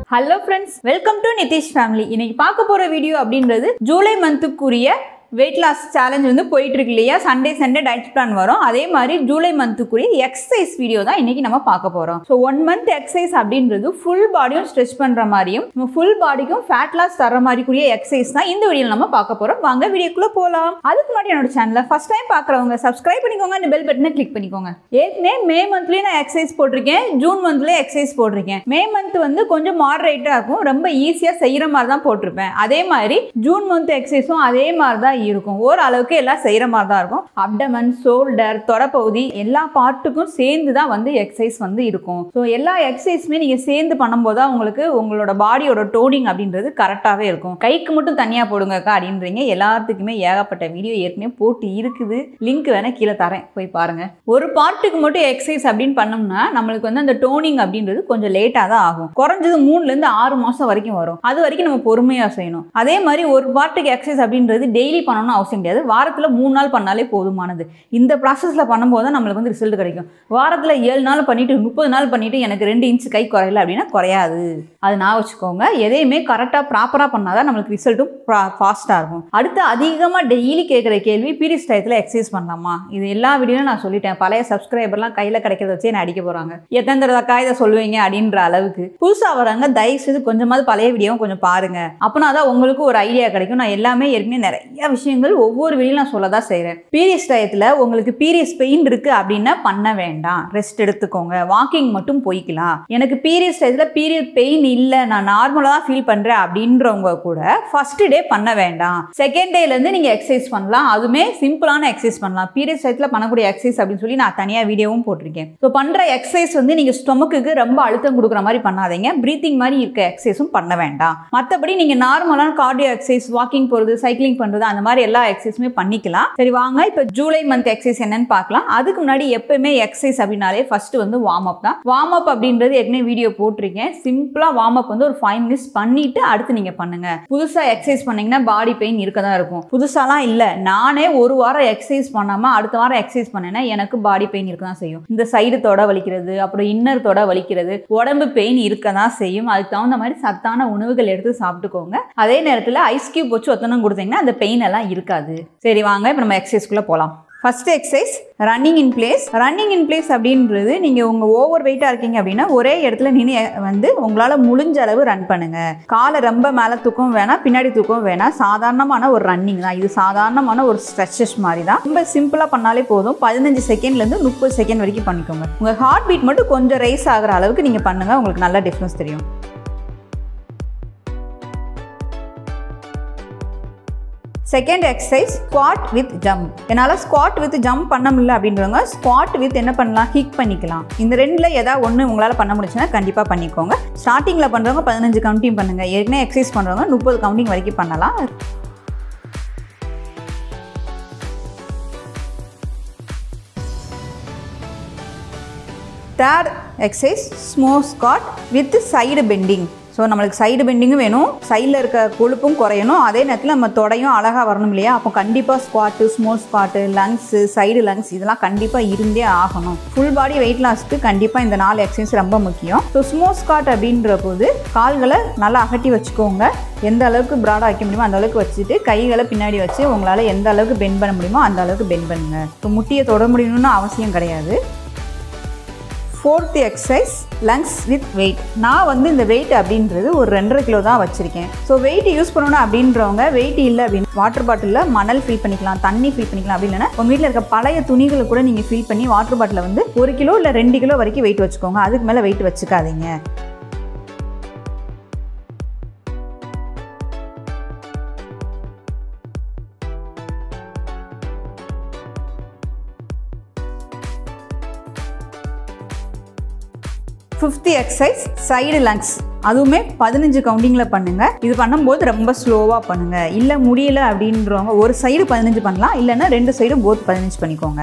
hello friends welcome to Nitish family இன்னைக்கு பார்க்க போற வீடியோ அப்படின்றது ஜூலை மந்த்துக்குரிய வெயிட் லாஸ் சேலஞ்ச் வந்து போயிட்டு இருக்கு இல்லையா சண்டே சண்டே டயட் பிளான் வரும் அதே மாதிரி ஜூலை மந்த்துக்குரிய எக்ஸசைஸ் வீடியோ தான் இன்னைக்கு நம்ம பார்க்க போறோம் ஸோ ஒன் மந்த் எக்ஸசைஸ் அப்படின்றது ஃபுல் பாடியும் ஸ்ட்ரெச் பண்ற மாதிரியும் நம்ம ஃபுல் பாடிக்கும் ஃபேட் லாஸ் தர மாதிரிக்குரிய எக்ஸசைஸ் தான் இந்த வீடியோவில் நம்ம பார்க்க போறோம் வாங்க வீடியோக்குள்ள போகலாம் அதுக்கு முன்னாடி என்னோட சேனலை ஃபர்ஸ்ட் டைம் பார்க்குறவங்க சப்ஸ்கிரைப் பண்ணிக்கோங்க இந்த பெல் பட்டனை கிளிக் பண்ணிக்கோங்க ஏற்கனவே மே மந்த்லயும் நான் எக்ஸசைஸ் போட்டிருக்கேன் ஜூன் மந்த்லயும் எக்ஸசைஸ் போட்டிருக்கேன் மே மந்த் வந்து கொஞ்சம் மாடரேட்டாக இருக்கும் ரொம்ப ஈஸியாக செய்கிற மாதிரி தான் போட்டிருப்பேன் அதே மாதிரி ஜூன் மந்த் எக்ஸசைஸும் அதே மாதிரி தான் இருக்கும் ஓரளவுக்கு எல்லாம் செய்கிற மாதிரி தான் இருக்கும் அப்டமன் ஷோல்டர் தொடப்பகுதி எல்லா பார்ட்டுக்கும் சேர்ந்து தான் வந்து எக்ஸசைஸ் வந்து இருக்கும் ஸோ எல்லா எக்ஸசைஸுமே நீங்கள் சேர்ந்து பண்ணும்போது தான் உங்களுக்கு உங்களோட பாடியோட டோனிங் அப்படின்றது கரெக்டாகவே இருக்கும் கைக்கு மட்டும் தனியாக போடுங்கக்கா அப்படின்றீங்க எல்லாத்துக்குமே ஏகப்பட்ட வீடியோ ஏற்கனவே போட்டு இருக்குது லிங்க் வேணால் கீழே தரேன் போய் பாருங்கள் ஒரு பார்ட்டுக்கு மட்டும் எக்ஸசைஸ் அப்படின்னு பண்ணோம்னா நம்மளுக்கு வந்து அந்த டோனிங் அப்படின்றது கொஞ்சம் லேட்டாக தான் ஆகும் குறைஞ்சது மூணுலேருந்து ஆறு மாதம் வரைக்கும் வரும் அது வரைக்கும் நம்ம பொறுமையாக செய்யணும் அதே மாதிரி ஒரு பார்ட்டுக்கு எக்ஸசைஸ் அப்படின்றது டெய்லி பண்ணணும்னு அவசியம் கிடையாது வாரத்தில் மூணு நாள் பண்ணாலே போதுமானது இந்த ப்ராசஸில் பண்ணும்போது தான் நம்மளுக்கு வந்து ரிசல்ட் கிடைக்கும் வாரத்தில் ஏழு நாள் பண்ணிட்டு முப்பது நாள் பண்ணிட்டு எனக்கு ரெண்டு இன்ச் கை குறையல அப்படின்னா குறையாது அது நான் வச்சுக்கோங்க எதையுமே கரெக்டாக ப்ராப்பராக பண்ணாதான் நம்மளுக்கு ரிசல்ட்டும் ஃபாஸ்ட்டாக இருக்கும் அடுத்து அதிகமாக டெய்லி கேட்குற கேள்வி பீரியட்ஸ் டயத்தில் எக்ஸசைஸ் பண்ணலாமா இது எல்லா வீடியோவும் நான் சொல்லிட்டேன் பழைய சப்ஸ்கிரைபர்லாம் கையில் கிடைக்கிறத வச்சே நான் அடிக்க போகிறாங்க எத்தனை தடவைக்கா இதை சொல்லுவீங்க அப்படின்ற அளவுக்கு புதுசாக வராங்க தயவு செய்து கொஞ்சமாவது பழைய வீடியோவும் கொஞ்சம் பாருங்க அப்போனா தான் உங்களுக்கு ஒரு ஐடியா கிடைக்கும் நான் எல்லாமே ஏற்கனவே நிறைய விஷயங்கள் ஒவ்வொரு வீடியோ நான் சொல்ல தான் செய்கிறேன் பீரியட்ஸ் டயத்தில் உங்களுக்கு பீரியட்ஸ் பெயின் இருக்குது அப்படின்னா பண்ண வேண்டாம் ரெஸ்ட் எடுத்துக்கோங்க வாக்கிங் மட்டும் போய்க்கலாம் எனக்கு பீரியட்ஸ் டயத்தில் பீரியட் பெயின் இல்லை நான் நார்மலாக தான் ஃபீல் பண்ணுறேன் அப்படின்றவங்க கூட ஃபர்ஸ்ட் டே பண்ண வேண்டாம் செகண்ட் டேலேருந்து நீங்கள் எக்ஸசைஸ் பண்ணலாம் அதுவுமே சிம்பிளான எக்ஸசைஸ் பண்ணலாம் பீரியட்ஸ் டயத்தில் பண்ணக்கூடிய எக்ஸசைஸ் அப்படின்னு சொல்லி நான் தனியாக வீடியோவும் போட்டிருக்கேன் ஸோ பண்ணுற எக்ஸசைஸ் வந்து நீங்கள் ஸ்டொமக்குக்கு ரொம்ப அழுத்தம் கொடுக்குற மாதிரி பண்ணாதீங்க ப்ரீத்திங் மாதிரி இருக்க எக்ஸசைஸும் பண்ண வேண்டாம் மற்றபடி நீங்கள் நார்மலான கார்டியோ எக்ஸசைஸ் வாக்கிங் போகிறது சைக்கிளிங் பண்ணுறது அந்த மாதிரி எல்லா எக்ஸசைஸுமே பண்ணிக்கலாம் சரி வாங்க இப்போ ஜூலை மந்த் எக்ஸசைஸ் என்னன்னு பார்க்கலாம் அதுக்கு முன்னாடி எப்பவுமே எக்ஸசைஸ் அப்படின்னாலே ஃபர்ஸ்ட் வந்து வார்ம் அப் தான் வார்ம் அப் அப்படின்றது ஏற்கனவே வீடியோ போட்டிருக்கேன் சிம்பிளாக வார்ம் அப் வந்து ஒரு ஃபைவ் மினிட்ஸ் பண்ணிட்டு அடுத்து நீங்கள் பண்ணுங்க புதுசாக எக்ஸசைஸ் பண்ணீங்கன்னா பாடி பெயின் இருக்க தான் இருக்கும் புதுசாலாம் இல்லை நானே ஒரு வாரம் எக்ஸசைஸ் பண்ணாமல் அடுத்த வாரம் எக்ஸசைஸ் பண்ணேன்னா எனக்கு பாடி பெயின் இருக்க தான் செய்யும் இந்த சைடு தொட வலிக்கிறது அப்புறம் இன்னர் தொட வலிக்கிறது உடம்பு பெயின் இருக்க தான் செய்யும் அதுக்கு தகுந்த மாதிரி சத்தான உணவுகள் எடுத்து சாப்பிட்டுக்கோங்க அதே நேரத்தில் ஐஸ் கியூப் வச்சு ஒத்தனம் கொடுத்தீங்கன்னா அந்த பெயின் எல்லாம் இருக்காது சரி வாங்க இப்போ நம்ம எக்ஸசைஸ்க்குள்ளே போகலாம் first exercise running in place running in place அப்படின்றது நீங்கள் உங்கள் ஓவர் வெயிட்டாக இருக்கீங்க அப்படின்னா ஒரே இடத்துல நின்று வந்து உங்களால் முடிஞ்ச அளவு ரன் பண்ணுங்க காலை ரொம்ப மேலே தூக்கம் வேணாம் பின்னாடி தூக்கம் வேணாம் சாதாரணமான ஒரு ரன்னிங் தான் இது சாதாரணமான ஒரு ஸ்ட்ரெச்சஸ் மாதிரி தான் ரொம்ப சிம்பிளாக பண்ணாலே போதும் பதினஞ்சு செகண்ட்லேருந்து முப்பது செகண்ட் வரைக்கும் பண்ணிக்கோங்க உங்கள் ஹார்ட் பீட் மட்டும் கொஞ்சம் ரைஸ் ஆகிற அளவுக்கு நீங்கள் பண்ணுங்கள் உங்களுக்கு நல்ல டிஃப்ரென்ஸ் தெரியும் second exercise squat with jump என்னால் ஸ்குவாட் வித் ஜம்ப் பண்ண முடியல அப்படின்றவங்க ஸ்குவாட் வித் என்ன பண்ணலாம் ஹிக் பண்ணிக்கலாம் இந்த ரெண்டில் ஏதாவது ஒன்று உங்களால் பண்ண முடிச்சுன்னா கண்டிப்பாக பண்ணிக்கோங்க ஸ்டார்டிங்கில் பண்ணுறவங்க பதினஞ்சு கவுண்டிங் பண்ணுங்கள் ஏற்கனவே எக்ஸசைஸ் பண்ணுறவங்க முப்பது கவுண்டிங் வரைக்கும் பண்ணலாம் third exercise sumo squat with side bending so நம்மளுக்கு சைடு பெண்டிங்கும் வேணும் சைடில் இருக்க கொழுப்பும் குறையணும் அதே நேரத்தில் நம்ம தொடையும் அழகாக வரணும் இல்லையா அப்போ கண்டிப்பாக squat sumo squat lunges side lunges இதெல்லாம் கண்டிப்பாக இருந்தே ஆகணும் ஃபுல் பாடி வெயிட் லாஸ்க்கு கண்டிப்பாக இந்த நாலு எக்ஸசைஸ் ரொம்ப முக்கியம் ஸோ ஸ்மோ ஸ்காட் அப்படின்ற போது கால்களை நல்லா அகட்டி வச்சுக்கோங்க எந்த அளவுக்கு ப்ராடாக வைக்க முடியுமோ அந்த அளவுக்கு வச்சுட்டு கைகளை பின்னாடி வச்சு உங்களால் எந்த அளவுக்கு பெண்ட் பண்ண முடியுமோ அந்த அளவுக்கு பெண்ட் பண்ணுங்க ஸோ முட்டியை தொட முடியணும்னு அவசியம் கிடையாது fourth exercise lunges with weight நான் வந்து இந்த வெயிட் அப்படின்றது ஒரு ரெண்டரை கிலோ தான் வச்சுருக்கேன் ஸோ வெயிட் யூஸ் பண்ணணும் அப்படின்றவங்க வெயிட் இல்லை அப்படின்னு வாட்டர் பாட்டிலில் மணல் ஃபில் பண்ணிக்கலாம் தண்ணி ஃபில் பண்ணிக்கலாம் அப்படி இல்லைன்னா உங்கள் வீட்டில் இருக்க பழைய துணிகளை கூட நீங்கள் ஃபில் பண்ணி வாட்டர் பாட்டிலில் வந்து ஒரு கிலோ இல்லை ரெண்டு கிலோ வரைக்கும் வெயிட் வச்சுக்கோங்க அதுக்கு மேலே வெயிட் வச்சுக்காதீங்க ஃபிஃப்த்து எக்ஸசைஸ் சைடு லங்ஸ் அதுவுமே பதினஞ்சு கவுண்டிங்கில் பண்ணுங்கள் இது பண்ணும்போது ரொம்ப ஸ்லோவாக பண்ணுங்கள் இல்லை முடியல அப்படின்றவங்க ஒரு சைடு பதினஞ்சு பண்ணலாம் இல்லைன்னா ரெண்டு சைடும் போத் பதினஞ்சு பண்ணிக்கோங்க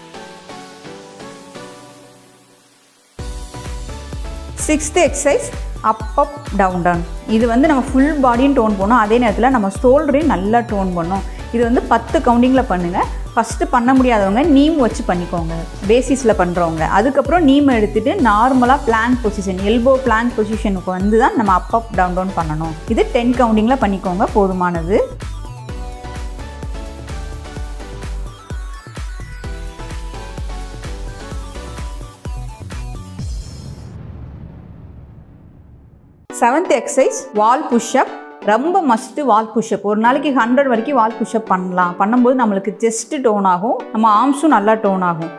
sixth exercise up up down down இது வந்து நம்ம ஃபுல் பாடியும் டோன் பண்ணோம் அதே நேரத்தில் நம்ம ஷோல்டரையும் நல்லா டோன் பண்ணோம் இது வந்து பத்து கவுண்டிங்கில் பண்ணுங்கள் ஃபஸ்ட்டு பண்ண முடியாதவங்க நீம் வச்சு பண்ணிக்கோங்க பேசிஸில் பண்ணுறவங்க அதுக்கப்புறம் நீம் எடுத்துகிட்டு நார்மலாக பிளாங்க் பொசிஷன் எல்போ பிளாங்க் பொசிஷனுக்கு வந்து தான் நம்ம அப் அப் டவுன் டவுன் பண்ணணும் இது டென் கவுண்டிங்கில் பண்ணிக்கோங்க போதுமானது செவன்த் எக்ஸசைஸ் வால் புஷ்அப் ரொம்ப மஸ்ட்டு வால் புஷ்அப் ஒரு நாளைக்கு ஹண்ட்ரட் வரைக்கும் வால் புஷ்அப் பண்ணலாம் பண்ணும்போது நம்மளுக்கு செஸ்ட்டு டோன் ஆகும் நம்ம ஆர்ம்ஸும் நல்லா டோன் ஆகும்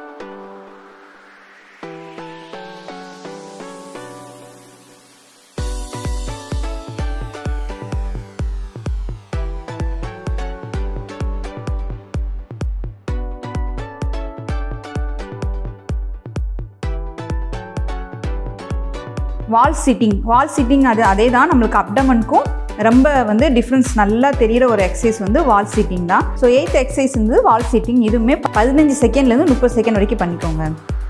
வால் சிட்டிங் வால் சிட்டிங் அது அதே தான் நம்மளுக்கு அப்டமனுக்கும் ரொம்ப வந்து டிஃப்ரென்ஸ் நல்லா தெரிகிற ஒரு எக்ஸசைஸ் வந்து வால் சிட்டிங் தான் ஸோ எயித் எக்ஸசைஸ் வந்து வால் சிட்டிங் இதுவுமே பதினஞ்சு செகண்ட்லேருந்து முப்பது செகண்ட் வரைக்கும் பண்ணிக்கோங்க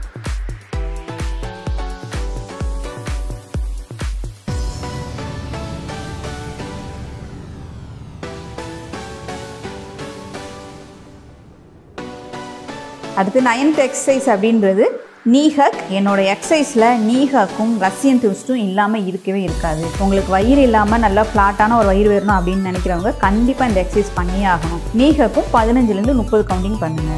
அடுத்து நைன்த் எக்ஸசைஸ் அப்படின்றது நீஹக் என்னோட எக்ஸசைஸில் நீஹக்கும் ரஷ்யன் ட்விஸ்ட்டும் இல்லாமல் இருக்கவே இருக்காது உங்களுக்கு வயிறு இல்லாமல் நல்லா ஃப்ளாட்டான ஒரு வயிறு வேணும் அப்படின்னு நினைக்கிறவங்க கண்டிப்பாக இந்த எக்ஸசைஸ் பண்ணியே ஆகணும் நீஹக்கும் பதினஞ்சுலேருந்து முப்பது கவுண்டிங் பண்ணுங்கள்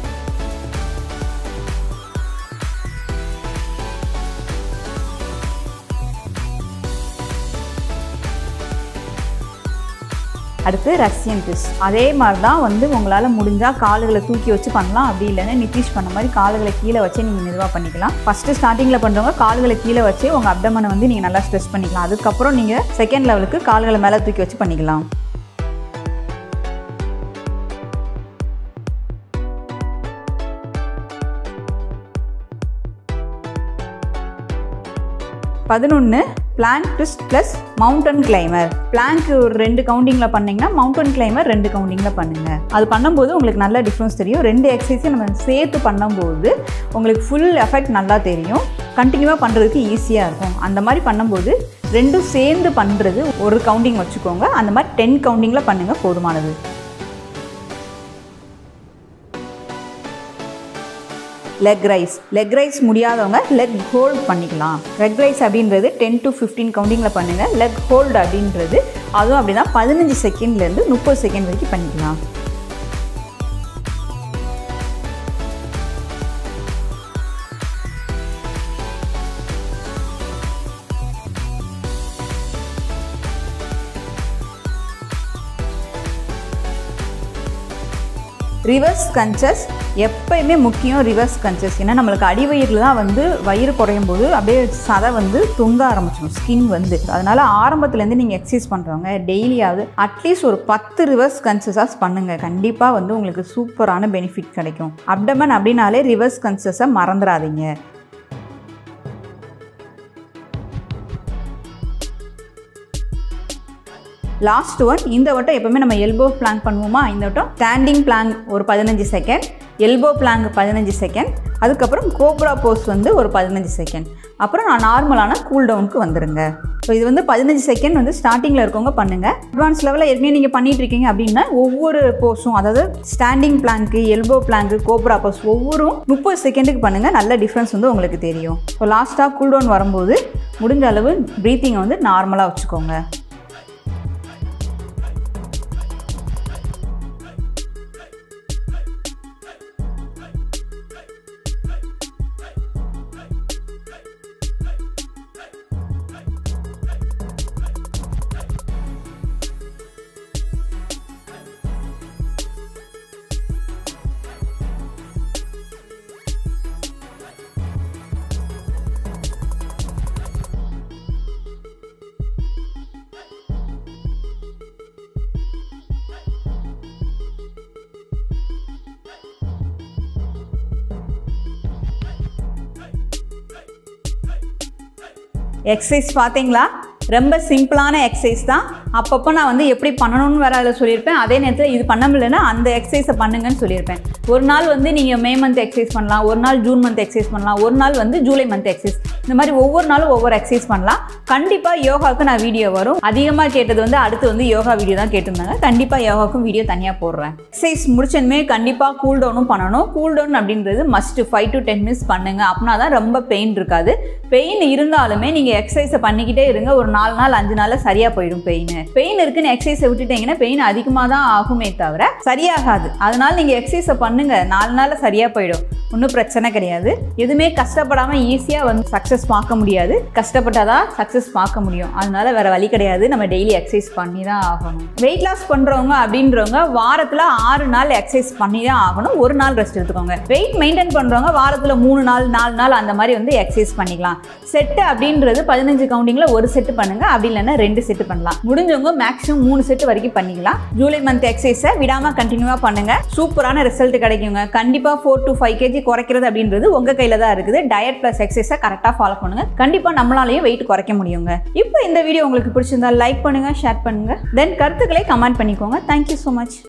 அடுத்து ரஷ்யன் ட்விஸ்ட் அதே மாதிரி தான் வந்து உங்களால் முடிஞ்சால் காலுகளை தூக்கி வச்சு பண்ணலாம் அப்படி இல்லைன்னா நிதிஷ் பண்ண மாதிரி காலுகளை கீழே வச்சே நீங்கள் மெதுவாக பண்ணிக்கலாம் ஃபஸ்ட்டு ஸ்டார்டிங்கில் பண்ணுறவங்க கால்களை கீழே வச்சு உங்கள் அப்டமனை வந்து நீங்கள் நல்லா ஸ்ட்ரெஸ் பண்ணிக்கலாம் அதுக்கப்புறம் நீங்கள் செகண்ட் லெவலுக்கு கால்களை மேலே தூக்கி வச்சு பண்ணிக்கலாம் பதினொன்று plank twist plus mountain climber plank ஒரு ரெண்டு கவுண்டிங்கில் பண்ணிங்கன்னா மவுண்டன் கிளைமர் ரெண்டு கவுண்டிங்கில் பண்ணுங்கள் அது பண்ணும்போது உங்களுக்கு நல்ல டிஃப்ரென்ஸ் தெரியும் ரெண்டு எக்ஸசைஸையும் நம்ம சேர்த்து பண்ணும்போது உங்களுக்கு ஃபுல் எஃபெக்ட் நல்லா தெரியும் கண்டினியூவாக பண்ணுறதுக்கு ஈஸியாக இருக்கும் அந்த மாதிரி பண்ணும்போது ரெண்டும் சேர்ந்து பண்ணுறது ஒரு கவுண்டிங் வச்சுக்கோங்க அந்த மாதிரி டென் கவுண்டிங்கில் பண்ணுங்கள் போதுமானது லெக் ரைஸ் லெக் ரைஸ் முடியாதவங்க லெக் ஹோல்ட் பண்ணிக்கலாம் லெக் ரைஸ் அப்படின்றது டென் டு ஃபிஃப்டீன் கவுண்டிங்கில் பண்ணுங்கள் லெக் ஹோல்டு அப்படின்றது அதுவும் அப்படி தான் பதினஞ்சு செகண்ட்லேருந்து முப்பது செகண்ட் வரைக்கும் பண்ணிக்கலாம் ரிவர்ஸ் கன்சஸ் எப்பயுமே முக்கியம் ரிவர்ஸ் கன்சஸ் ஏன்னா நம்மளுக்கு அடிவயிறில் தான் வந்து வயிறு குறையும் போது அப்படியே சதை வந்து தொங்க ஆரம்பிச்சிடும் ஸ்கின் வந்து அதனால் ஆரம்பத்துலேருந்து நீங்கள் எக்ஸசைஸ் பண்ணுறவங்க டெய்லியாவது அட்லீஸ்ட் ஒரு பத்து ரிவர்ஸ் கன்சஸாஸ் பண்ணுங்கள் கண்டிப்பாக வந்து உங்களுக்கு சூப்பரான பெனிஃபிட் கிடைக்கும் அப்டமன் அப்படின்னாலே ரிவர்ஸ் கன்சஸை மறந்துடாதீங்க லாஸ்ட் ஒன் இந்த வட்டம் எப்பவுமே நம்ம எல்போ பிளாங்க் பண்ணுவோமா இந்த வட்டம் ஸ்டாண்டிங் பிளாங்க் ஒரு பதினஞ்சு செகண்ட் எல்போ பிளாங்க் பதினஞ்சு செகண்ட் அதுக்கப்புறம் கோப்ரா போஸ் வந்து ஒரு பதினஞ்சு செகண்ட் அப்புறம் நான் நார்மலான கூல் டவுனுக்கு வந்துடுங்க ஸோ இது வந்து பதினஞ்சு செகண்ட் வந்து ஸ்டார்டிங்கில் இருக்கவங்க பண்ணுங்கள் அட்வான்ஸ் லெவலில் ஏற்கனவே நீங்கள் பண்ணிட்டு இருக்கீங்க அப்படின்னா ஒவ்வொரு போஸும் அதாவது standing plank elbow plank cobra pose ஒவ்வொரும் முப்பது செகண்டுக்கு பண்ணுங்கள் நல்ல டிஃப்ரென்ஸ் வந்து உங்களுக்கு தெரியும் ஸோ லாஸ்ட்டாக கூல் டவுன் வரும்போது முடிஞ்ச அளவு ப்ரீத்திங்கை வந்து நார்மலாக வச்சுக்கோங்க எக்ஸசைஸ் பார்த்தீங்களா ரொம்ப சிம்பிளான எக்ஸசைஸ் தான் அப்பப்போ நான் வந்து எப்படி பண்ணணும்னு வேற அதில் சொல்லியிருப்பேன் அதே நேரத்தில் இது பண்ண முடியலன்னா அந்த எக்ஸசைஸை பண்ணுங்கன்னு சொல்லியிருப்பேன் ஒரு நாள் வந்து நீங்கள் மே மந்த் எக்ஸசைஸ் பண்ணலாம் ஒரு நாள் ஜூன் மந்த் எக்ஸசைஸ் பண்ணலாம் ஒரு நாள் வந்து ஜூலை மந்த் எக்ஸசைஸ் இந்த மாதிரி ஒவ்வொரு நாளும் ஒவ்வொரு எக்ஸசைஸ் பண்ணலாம் கண்டிப்பாக யோகாவுக்கு நான் வீடியோ வரும் அதிகமாக கேட்டது வந்து அடுத்து வந்து யோகா வீடியோ தான் கேட்டிருந்தாங்க கண்டிப்பாக யோகாவுக்கும் வீடியோ தனியாக போடுறேன் எக்ஸசைஸ் முடிச்சதுமே கண்டிப்பாக கூல் டவுனும் பண்ணணும் கூல் டவுன் அப்படின்றது must five to ten minutes பண்ணுங்க அப்படின்னா தான் ரொம்ப பெயின் இருக்காது பெயின் இருந்தாலுமே நீங்கள் எக்ஸசைஸை பண்ணிக்கிட்டே இருங்க ஒரு நாலு நாள் அஞ்சு நாளில் சரியாக போயிடும் பெயின் பெயின் இருக்குன்னு எக்ஸசைஸை விட்டுட்டீங்கன்னா பெயின் அதிகமாக தான் ஆகுமே தவிர சரியாகாது அதனால நீங்கள் எக்ஸசைஸை பண்ணுங்க நாலு நாளில் சரியாக போயிடும் ஒன்றும் பிரச்சனை கிடையாது எதுவுமே கஷ்டப்படாமல் ஈஸியாக வந்து சக்ஸஸ் பார்க்க முடியாது கஷ்டப்பட்டாதான் சக்ஸஸ் பார்க்க முடியும் அதனால வேற வழி கிடையாது நம்ம டெய்லி எக்ஸசைஸ் பண்ணி தான் ஆகணும் வெயிட் லாஸ் பண்ணுறவங்க அப்படின்றவங்க வாரத்தில் ஆறு நாள் எக்ஸசைஸ் பண்ணி தான் ஆகணும் ஒரு நாள் ரெஸ்ட் எடுத்துக்கோங்க வெயிட் மெயின்டைன் பண்ணுறவங்க வாரத்தில் மூணு நாள் நாலு நாள் அந்த மாதிரி வந்து எக்ஸசைஸ் பண்ணிக்கலாம் செட்டு அப்படின்றது பதினஞ்சு கவுண்டிங்கில் ஒரு செட்டு பண்ணுங்க அப்படி இல்லைன்னா ரெண்டு செட்டு பண்ணலாம் முடிஞ்சவங்க மேக்ஸிமம் மூணு செட்டு வரைக்கும் பண்ணிக்கலாம் ஜூலை மந்த் எக்ஸசைஸை விடாமல் கண்டினியூவாக பண்ணுங்க சூப்பரான ரிசல்ட் கிடைக்குங்க கண்டிப்பாக ஃபோர் டு ஃபைவ் கேஜி குறைக்கிறது அப்படின்றது உங்கள் கையில் தான் இருக்குது டயட் ப்ளஸ் எக்ஸசைஸை கரெக்டாக ஃபாலோ பண்ணுங்க கண்டிப்பாக நம்மளாலையும் வெயிட் குறைக்க முடியுங்க இப்போ இந்த வீடியோ உங்களுக்கு பிடிச்சிருந்தா லைக் பண்ணுங்க ஷேர் பண்ணுங்க தென் கருத்துக்களை கமெண்ட் பண்ணிக்கோங்க தேங்க்யூ ஸோ மச்